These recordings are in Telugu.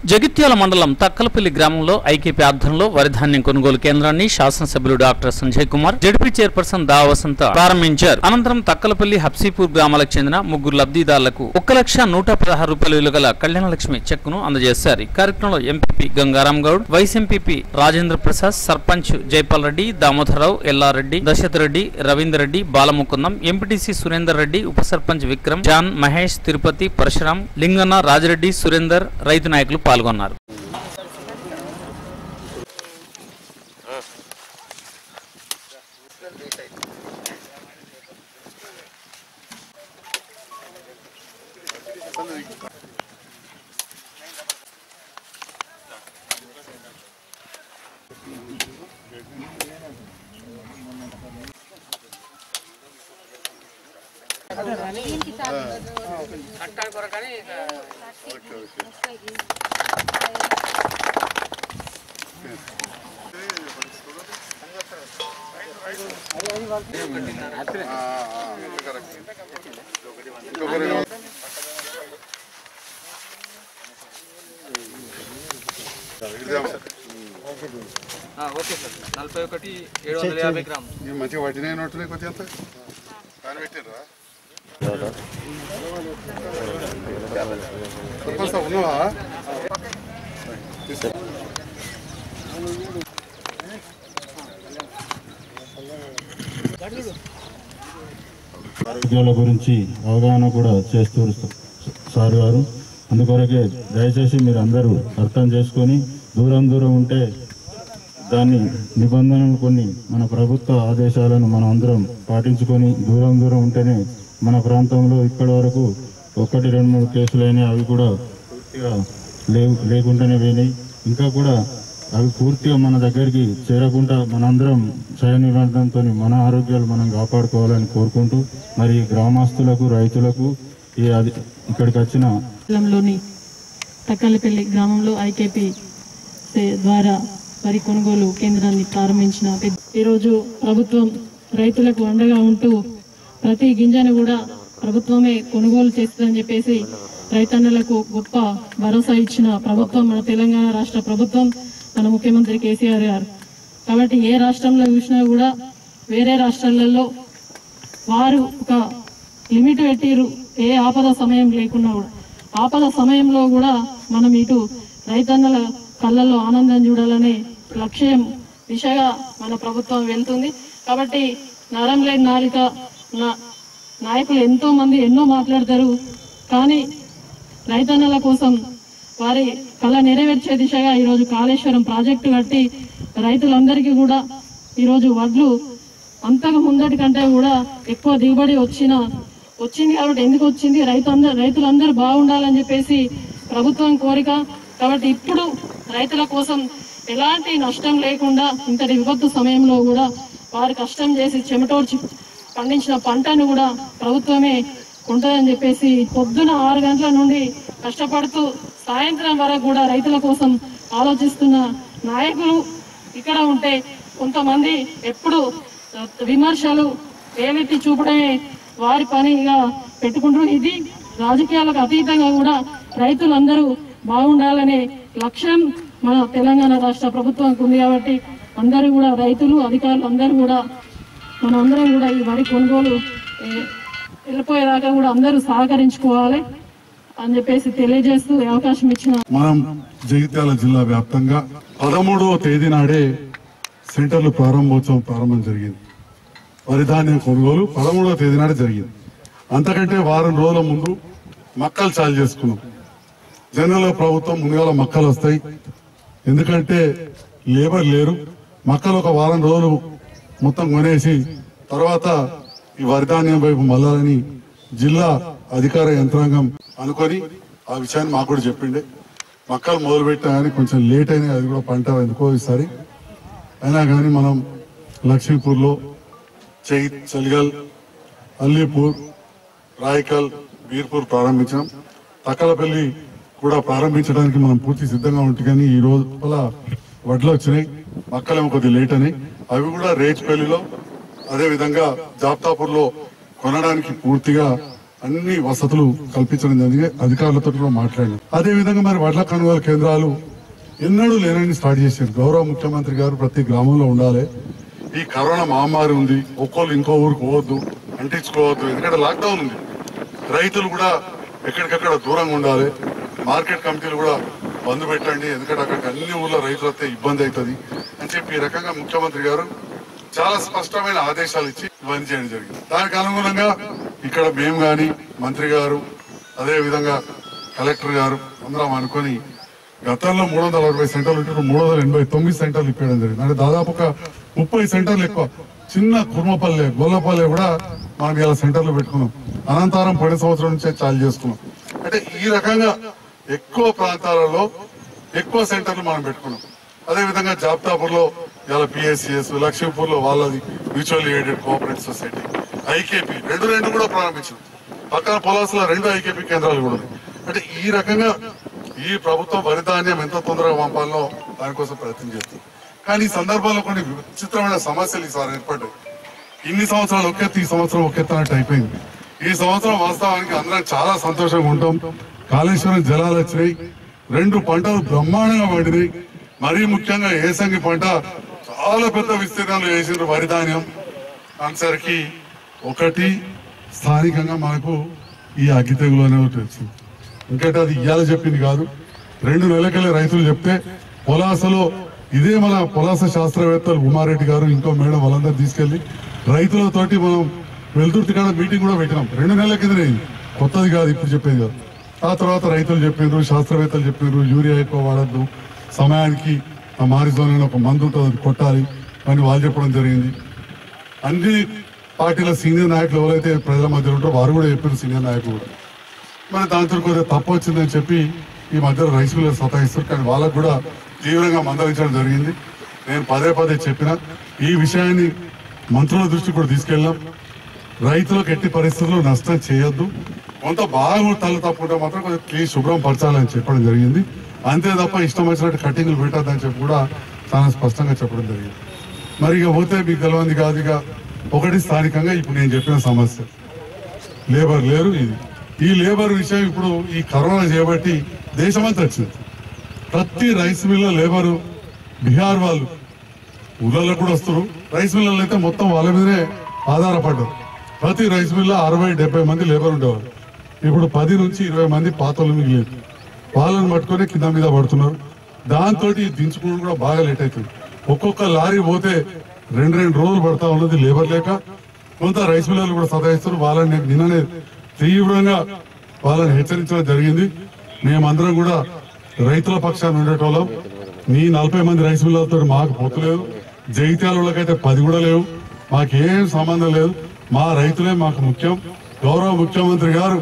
జగిత్యాల మండలం తక్కలపల్లి గ్రామంలో ఐకేపీ ఆధ్వర్యంలో వరి ధాన్యం కొనుగోలు కేంద్రాన్ని శాసనసభ్యులు doctor Sanjay Kumar ZP chairperson దా వసంత ప్రారంభించారు అనంతరం తక్కలపల్లి హబ్సీపూర్ గ్రామాలకు చెందిన ముగ్గురు లబ్ధిదారులకు ఒక లక్ష నూట పదహారు రూపాయల విలువ గల కళ్యాణ లక్ష్మి చెక్ ను అందజేశారు ఈ కార్యక్రమంలో MPP Gangaram Goud vice MPP Rajendra Prasad sarpanch Jaipal Reddy Damodararao Ellareddy Dasharath Reddy Ravinder Reddy Balamukundam MPTC Surender Reddy ఉప సర్పంచ్ విక్రమ్ జాన్ మహేష్ తిరుపతి పరశురాం లింగన్న రాజిరెడ్డి సురేందర్ రైతు నాయకులు పాల్గొన్నారు ఆ, ఓకే సార్ నలభై ఒకటి ఏడు వందల యాభై గ్రామ్ ఇవి మంచిగా పట్టినాయి నోట్లు కొద్దిగా ఎంత దాని పెట్టిర్రా సర్పంచ్ సాబ్ ఉన్నావా తీసుకో. ఆరోగ్యాల గురించి అవగాహన కూడా చేస్తూ సార్ గారు అందుకొరకే దయచేసి మీరు అందరూ అర్థం చేసుకొని దూరం దూరం ఉంటే దాన్ని నిబంధనలు కొన్ని మన ప్రభుత్వ ఆదేశాలను మనం అందరం పాటించుకొని దూరం దూరం ఉంటేనే మన ప్రాంతంలో ఇక్కడి వరకు ఒకటి రెండు మూడు కేసులైనా అవి కూడా పూర్తిగా లేవు లేకుండానే పోయినాయి ఇంకా కూడా అవి పూర్తిగా మన దగ్గరికి చేరకుండా మనందరం స్వయం నిబంధనతో మన ఆరోగ్యాలు మనం కాపాడుకోవాలని కోరుకుంటూ మరి గ్రామస్తులకు రైతులకు ఈ అది ఇక్కడికి వచ్చిన మండలంలోని తక్కలపల్లి గ్రామంలో ఐకేపీ సే- ద్వారా వరి కొనుగోలు కేంద్రాన్ని ప్రారంభించిన పెద్ద- ఈరోజు ప్రభుత్వం రైతులకు అండగా ఉంటూ ప్రతి గింజను కూడా ప్రభుత్వమే కొనుగోలు చేస్తుందని చెప్పేసి రైతన్నలకు గొప్ప భరోసా ఇచ్చిన ప్రభుత్వం మన తెలంగాణ రాష్ట్ర ప్రభుత్వం మన ముఖ్యమంత్రి కేసీఆర్ గారు కాబట్టి ఏ రాష్ట్రంలో చూసినా కూడా వేరే రాష్ట్రాలలో వారు ఒక లిమిట్ పెట్టిరు ఏ ఆపద సమయం లేకున్నా కూడా ఆపద సమయంలో కూడా మనం ఇటు రైతన్నల కళ్ళల్లో ఆనందం చూడాలనే లక్ష్యం దిశగా మన ప్రభుత్వం వెళ్తుంది కాబట్టి నరం లేని నాలిక నా- నాయకులు ఎంతో మంది ఎన్నో మాట్లాడతారు కానీ రైతన్నల కోసం వారి కళ నెరవేర్చే దిశగా ఈరోజు కాళేశ్వరం ప్రాజెక్టు కట్టి రైతులందరికీ కూడా ఈరోజు వడ్లు అంతకు ముందటి కంటే కూడా ఎక్కువ దిగుబడి వచ్చిన వచ్చింది కాబట్టి ఎందుకు వచ్చింది రైతు అందరు రైతులందరూ బాగుండాలని చెప్పేసి ప్రభుత్వం కోరిక కాబట్టి ఇప్పుడు రైతుల కోసం ఎలాంటి నష్టం లేకుండా ఇంతటి విపత్తు సమయంలో కూడా వారు కష్టం చేసి చెమటోడ్చి పండించిన పంటను కూడా ప్రభుత్వమే ఉంటుందని చెప్పేసి పొద్దున ఆరు గంటల నుండి కష్టపడుతూ సాయంత్రం వరకు కూడా రైతుల కోసం ఆలోచిస్తున్న నాయకులు ఇక్కడ ఉంటే కొంతమంది ఎప్పుడు విమర్శలు ఏవెత్తి చూపడమే వారి పనిగా పెట్టుకుంటారు ఇది రాజకీయాలకు అతీతంగా కూడా రైతులందరూ బాగుండాలనే లక్ష్యం మన తెలంగాణ రాష్ట్ర ప్రభుత్వానికి ఉంది కాబట్టి అందరూ కూడా రైతులు అధికారులు అందరూ కూడా మనం అందరం కూడా ఈ వరి కొనుగోలు ఏ, వెళ్ళిపోయేదాకా కూడా అందరూ సహకరించుకోవాలి అని చెప్పేసి తెలియజేస్తూ ఈ అవకాశం ఇచ్చిన మనం జగిత్యాల జిల్లా వ్యాప్తంగా పదమూడవ తేదీ నాడే సెంటర్లు ప్రారంభోత్సవం ప్రారంభం జరిగింది వరి ధాన్యం కొనుగోలు పదమూడవ తేదీ నాడే జరిగింది అంతకంటే వారం రోజుల ముందు మక్కలు చాలు చేసుకున్నాం జనరల్ ప్రభుత్వం ముందుగా మక్కలు వస్తాయి ఎందుకంటే లేబర్ లేరు మక్కలు ఒక వారం రోజులు మొత్తం కొనేసి తర్వాత ఈ వరి ధాన్యం వైపు మళ్ళాలని జిల్లా అధికార యంత్రాంగం అనుకొని ఆ విషయాన్ని మాకు కూడా చెప్పిండే మక్కలు మొదలు పెట్టా కానీ కొంచెం లేట్ అయినా అది కూడా పంట ఎందుకో ఈసారి అయినా కానీ మనం లక్ష్మీపూర్లో చెయి చలిగల్ అల్లీపూర్ రాయకల్ బీర్పూర్ ప్రారంభించాం తక్కలపల్లి కూడా ప్రారంభించడానికి మనం పూర్తి సిద్ధంగా ఉంటుంది కానీ ఈ రోజు వల్ల వడ్లు వచ్చినాయి మక్కలేమో కొద్దిగా లేట్ అని అవి కూడా రేజ్పల్లిలో అదే విధంగా జాప్తాపూర్లో కొనడానికి పూర్తిగా అన్ని వసతులు కల్పించడం జరిగింది అధికారులతో కూడా మాట్లాడినాం అదే విధంగా మరి వడ్ల కొనుగోలు కేంద్రాలు ఎన్నడూ లేనని స్టార్ట్ చేశారు గౌరవ ముఖ్యమంత్రి గారు ప్రతి గ్రామంలో ఉండాలి ఈ కరోనా మహమ్మారి ఉంది ఒక్కోళ్ళు ఇంకో ఊరికి పోవద్దు అంటించుకోవద్దు ఎందుకంటే లాక్డౌన్ ఉంది రైతులు కూడా ఎక్కడికక్కడ దూరంగా ఉండాలి మార్కెట్ కమిటీలు కూడా బంద్ పెట్టండి ఎందుకంటే అక్కడికి అన్ని ఊర్లో రైతులు వస్తే ఇబ్బంది అవుతుంది అని చెప్పి ఈ రకంగా ముఖ్యమంత్రి గారు చాలా స్పష్టమైన ఆదేశాలు ఇచ్చి ఇవన్నీ చేయడం జరిగింది దానికి అనుగుణంగా ఇక్కడ మేము గాని మంత్రి గారు అదే విధంగా కలెక్టర్ గారు అందరం అనుకొని గతంలో మూడు వందల అరవై సెంటర్లు ఉంటే ఇప్పుడు మూడు వందల ఎనభై తొమ్మిది సెంటర్లు ఇప్పేయడం జరిగింది అంటే దాదాపు ఒక ముప్పై సెంటర్లు ఎక్కువ చిన్న కుర్మపల్లె గొల్లపల్లె కూడా మనం ఇలా సెంటర్లు పెట్టుకున్నాం అనంతరం పది సంవత్సరం నుంచే చాలు చేసుకున్నాం అంటే ఈ రకంగా ఎక్కువ ప్రాంతాలలో ఎక్కువ సెంటర్లు మనం పెట్టుకున్నాం అదే విధంగా జాబ్తాపూర్ లో ఇలా పిఎస్సిఎస్ లక్ష్మీపూర్ లో వాళ్ళది mutual aided cooperative society IKP రెండు రెండు కూడా ప్రారంభించాం పక్కన పొలాసులో రెండు ఐకేపీ కేంద్రాలు కూడా ఉన్నాయి అంటే ఈ రకంగా ఈ ప్రభుత్వం వరి ధాన్యం ఎంత తొందరగా పంపాలో దానికోసం ప్రయత్నం చేస్తుంది కానీ ఈ సందర్భంలో కొన్ని విచిత్రమైన సమస్యలు ఈసారి ఏర్పడ్డాయి ఇన్ని సంవత్సరాలు ఒకెత్తి ఈ సంవత్సరం ఒకెత్తనట్టు అయిపోయింది ఈ సంవత్సరం వాస్తవానికి అందరం చాలా సంతోషంగా ఉంటాం కాళేశ్వరం జలాలు వచ్చినాయి రెండు పంటలు బ్రహ్మాండంగా పండినాయి మరీ ముఖ్యంగా ఏసంగి పంట చాలా పెద్ద విస్తీర్ణంలో వేసిండ్రు వరి ధాన్యం అనేసరికి ఒకటి స్థానికంగా మనకు ఈ అగ్గి తెగులు అనేది ఒకటి వచ్చింది ఇంకటి అది ఇయ్యాల చెప్పింది కాదు రెండు నెలలకెళ్ళి రైతులు చెప్తే పొలాసలో ఇదే మన పొలాస శాస్త్రవేత్తలు ఉమారెడ్డి గారు ఇంకో మేడం వాళ్ళందరూ తీసుకెళ్లి రైతులతోటి మనం వెలుతుర్తి కాడ మీటింగ్ కూడా పెట్టినాం రెండు నెలల కిందనే ఇది. కొత్తది కాదు ఇప్పుడు చెప్పేది కాదు ఆ తర్వాత రైతులు చెప్పిండ్రు శాస్త్రవేత్తలు చెప్పిండ్రు యూరియా ఎక్కువ వాడద్దు సమయానికి ఆ మారిజోన్ అనే ఒక మందు ఉంటుంది అది కొట్టాలి అని వాళ్ళు చెప్పడం జరిగింది అన్ని పార్టీల సీనియర్ నాయకులు ఎవరైతే ప్రజల మధ్యలో ఉంటారో వారు కూడా చెప్పారు సీనియర్ నాయకులు కూడా మరి దాంతో కొద్దిగా తప్పు వచ్చిందని చెప్పి ఈ మధ్యలో రైస్ మిల్లర్ సతాయిస్తారు కానీ వాళ్ళకు కూడా తీవ్రంగా మందలించడం జరిగింది నేను పదే పదే చెప్పిన ఈ విషయాన్ని మంత్రుల దృష్టికి కూడా తీసుకెళ్ళాం రైతులకు ఎట్టి పరిస్థితుల్లో నష్టం చేయొద్దు కొంత బాగా తల తప్పుంటే మాత్రం కొంచెం క్లీన్ శుభ్రం పరచాలని చెప్పడం జరిగింది అంతే తప్ప ఇష్టం వచ్చినట్టు కటింగ్లు పెట్టద్దని చెప్పి కూడా చాలా స్పష్టంగా చెప్పడం జరిగింది మరి ఇక పోతే మీకు తెలియంది కాదు ఇక ఒకటి స్థానికంగా ఇప్పుడు నేను చెప్పిన సమస్య లేబర్ లేరు ఇది ఈ లేబర్ విషయం ఇప్పుడు ఈ కరోనా చేయబట్టి దేశమంతా వచ్చింది ప్రతి రైస్ మిల్ల లేబరు బీహార్ వాళ్ళు ఊళ్ళలో కూడా వస్తారు రైస్ మిల్లలు అయితే మొత్తం వాళ్ళ మీదనే ఆధారపడ్డారు ప్రతి రైస్ మిల్ల అరవై డెబ్బై మంది లేబర్ ఉండేవారు ఇప్పుడు పది నుంచి ఇరవై మంది పాతలు మిగిలేదు వాళ్ళని పట్టుకొని కింద మీద పడుతున్నారు దాంతో దించుకోవడం కూడా బాగా లేట్ అవుతుంది ఒక్కొక్క లారీ పోతే రెండు రెండు రోజులు పడతా ఉన్నది లేబర్ లేక కొంత రైస్ మిల్లర్లు కూడా సతాయిస్తారు వాళ్ళని నిన్ననే తీవ్రంగా వాళ్ళని హెచ్చరించడం జరిగింది మేమందరం కూడా రైతుల పక్షాన్ని ఉండేటోళ్ళం నీ నలభై మంది రైస్ మిల్లర్లతో మాకు పొత్తులేదు జగిత్యాల వాళ్ళకైతే పది కూడా లేవు మాకేం సంబంధం లేదు మా రైతులే మాకు ముఖ్యం గౌరవ ముఖ్యమంత్రి గారు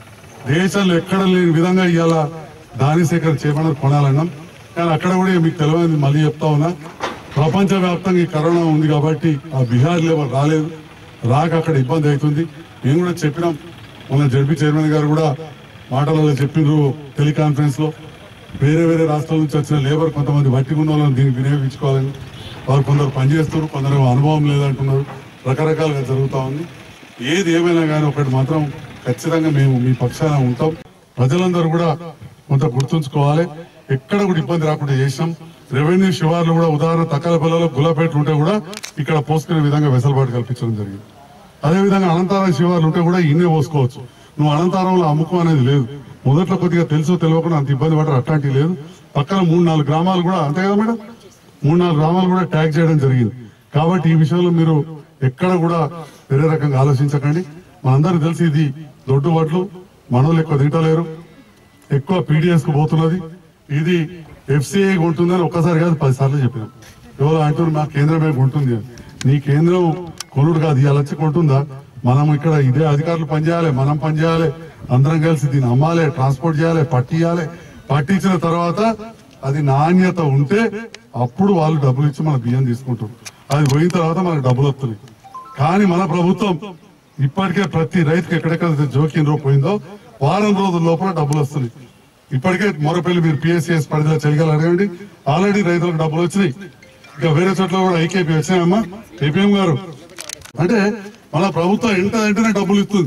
దేశంలో ఎక్కడ లేని విధంగా ఇవాళ ధాన్య సేకరణ చేయమని కొనాలన్నాం కానీ అక్కడ కూడా మీకు తెలియదు మళ్ళీ చెప్తా ఉన్నా ప్రపంచ వ్యాప్తంగా ఈ కరోనా ఉంది కాబట్టి ఆ బీహార్ లెవెల్ రాలేదు రాక అక్కడ ఇబ్బంది అవుతుంది మేము కూడా చెప్పినాం మన జడ్పీ చైర్మన్ గారు కూడా మాటలలో చెప్పిండ్రు టెలికాన్ఫరెన్స్ లో వేరే వేరే రాష్ట్రాల నుంచి వచ్చిన లేబర్ కొంతమంది వట్టి ఉన్న వాళ్ళని దీనికి వినియోగించుకోవాలని వారు కొందరు పనిచేస్తారు కొందరు అనుభవం లేదంటున్నారు రకరకాలుగా జరుగుతా ఉంది ఏది ఏమైనా కానీ ఒకటి మాత్రం ఖచ్చితంగా మేము మీ పక్షాన ఉంటాం ప్రజలందరూ కూడా కొంత గుర్తుంచుకోవాలి ఎక్కడ కూడా ఇబ్బంది రాకుండా చేసినాం రెవెన్యూ శివార్లు కూడా ఉదాహరణ తక్కల పిల్లలు గుల్లపేటలు ఉంటే కూడా ఇక్కడ పోసుకునే విధంగా వెసులుబాటు కల్పించడం జరిగింది అదే విధంగా అనంతారం శివార్లు ఉంటే కూడా ఇన్నే పోసుకోవచ్చు నువ్వు అనంతారంలో అమ్ముకో అనేది లేదు మొదట్లో కొద్దిగా తెలుసు తెలియకుండా అంత ఇబ్బంది పడరు అట్లాంటివి లేదు పక్కన మూడు నాలుగు గ్రామాలు కూడా అంతే కదా మేడం మూడు నాలుగు గ్రామాలు కూడా ట్యాగ్ చేయడం జరిగింది కాబట్టి ఈ విషయంలో మీరు ఎక్కడ కూడా వేరే రకంగా ఆలోచించకండి మనందరికీ తెలిసి ఇది దొడ్డు వడ్లు మనోళ్ళు ఎక్కువ తింటలేరు ఎక్కువ పీడిఎస్ కు పోతున్నది ఇది ఎఫ్సిఐ ఉంటుందని ఒక్కసారి కాదు పది సార్లు చెప్పినాం ఎవరు అంటారు మా కేంద్రమే ఉంటుంది అని. నీ కేంద్రం కొనుడు కాదు ఇలా వచ్చి కొంటుందా మనం ఇక్కడ ఇదే అధికారులు పనిచేయాలి మనం పనిచేయాలి అందరం కలిసి దీన్ని అమ్మాలి ట్రాన్స్పోర్ట్ చేయాలి పట్టియాలి పట్టించిన తర్వాత అది నాణ్యత ఉంటే అప్పుడు వాళ్ళు డబ్బులు ఇచ్చి మన బియ్యం తీసుకుంటారు అది పోయిన తర్వాత మనకు డబ్బులు వస్తున్నాయి కానీ మన ప్రభుత్వం ఇప్పటికే ప్రతి రైతుకి ఎక్కడెక్కడ జోక్యం రూప పోయిందో వారం రోజుల లోపల డబ్బులు వస్తున్నాయి ఇప్పటికే మొరపల్లి మీరు పిఎస్సిఎస్ పరిధిలో చేయగల అడగండి ఆల్రెడీ రైతులకు డబ్బులు వచ్చినాయి ఇంకా వేరే చోట్ల కూడా ఐకేపీ వచ్చినాయమ్మా ఏపీఎం గారు అంటే మన ప్రభుత్వం ఎంత వెంటనే డబ్బులు ఇస్తుంది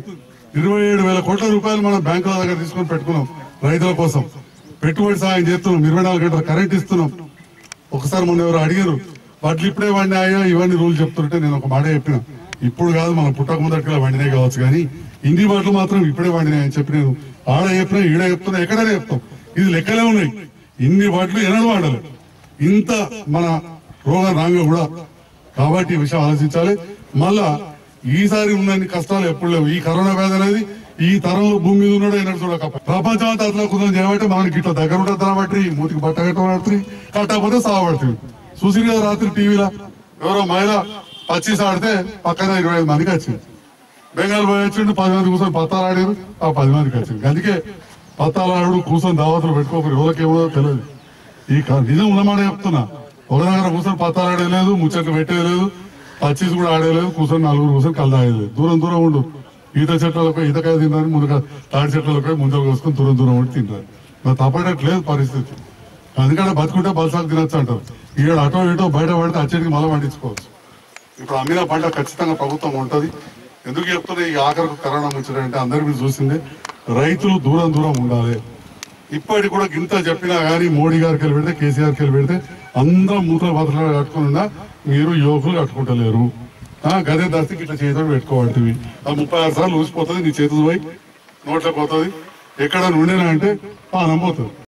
ఇరవై ఏడు వేల కోట్ల రూపాయలు మనం బ్యాంకుల దగ్గర తీసుకొని పెట్టుకున్నాం రైతుల కోసం పెట్టుబడి సాయం చేస్తున్నాం ఇరవై నాలుగు గంటల కరెంట్ ఇస్తున్నాం ఒకసారి మొన్న ఎవరు అడిగారు వాటిని ఇప్పుడే వండినాయో ఇవన్నీ రూల్ చెప్తుంటే నేను ఒక మాట చెప్పిన ఇప్పుడు కాదు మనం పుట్టక ముందటిగా వండినాయి కావచ్చు కానీ ఇన్ని బాటలు మాత్రం ఇప్పుడే వండినాయి అని చెప్పి నేను ఆడ చెప్పినా ఈడ చెప్తున్నా ఎక్కడైనా చెప్తాం ఇది లెక్కలే ఉన్నాయి ఇన్ని బాటలు ఎన్నడూ వాడాలి ఇంత మన రోగం రాంగ కూడా కాబట్టి ఈ విషయం ఆలోచించాలి మళ్ళా ఈసారి ఉన్నన్ని కష్టాలు ఎప్పుడు లేవు ఈ కరోనా వ్యాధి అనేది ఈ తరంలో భూమి మీద ఉన్నాడు ఎన్నడూ చూడక ప్రపంచం అంతా అట్లా కుదరం చేయబట్టి మనకి ఇట్లా దగ్గర ఉంటుంది కాబట్టి మూతికి బట్ట కట్టబడుతుంది కట్టకపోతే సావబడుతుంది చూసి కదా రాత్రి టీవీలో ఎవరో మహిళ పచ్చీస్ ఆడితే పక్కన ఇరవై ఐదు మందికి వచ్చింది బెంగాల్ పోయి వచ్చిండు పది మంది కూర్చొని పత్తాలు ఆడారు ఆ పది మందికి వచ్చింది అందుకే పత్తాలు ఆడు కూర్చొని దావతులు పెట్టుకోకరు ఎవరికి ఏమో తెలియదు ఈ క- నిజం ఉన్నమాట చెప్తున్నా ఒక దగ్గర కూర్చొని పత్తాలు ఆడేలేదు ముచ్చట్లు పెట్టేది లేదు పచ్చీస్ కూడా ఆడేలేదు కూర్చొని నలుగురు కూర్చొని కళ్ళు తాగేది దూరం దూరం ఉండు ఈత చెట్లకు ఈతకాయ తింటారు ముందుగా తాడి చెట్లకు ముందుకు కోసుకొని దూరం దూరం ఉండి తింటారు మరి తప్పటట్లేదు పరిస్థితి అందుకనే బతుకుంటే బలసాలు తినొచ్చు అంటారు ఈడ అటో ఇటో బయట పడితే అచ్చడికి మళ్ళీ పండించుకోవచ్చు ఇప్పుడు అమ్మిన పంట ఖచ్చితంగా ప్రభుత్వం ఉంటది ఎందుకు చెప్తున్నా ఈ ఆఖరికి కరోనా ముచ్చటంటే అందరు మీరు చూసిందే రైతులు దూరం దూరం ఉండాలి ఇప్పటికి కూడా ఇంత చెప్పినా కానీ మోడీ గారికి వెళ్ళి పెడితే కేసీఆర్కి వెళ్ళి పెడితే అందరం మూతల పాత్రలు కట్టుకున్నా మీరు యువకులు కట్టుకుంటలేరు ఆ, గదే దస్తికి ఇట్లా చేతులు పెట్టుకోబడుతుంది ఆ ముప్పై ఆరు సార్లు ఊసిపోతుంది నీ చేతులు పోయి నోట్లోకి పోతుంది ఎక్కడ నుండేనా అంటే పానం పోతుంది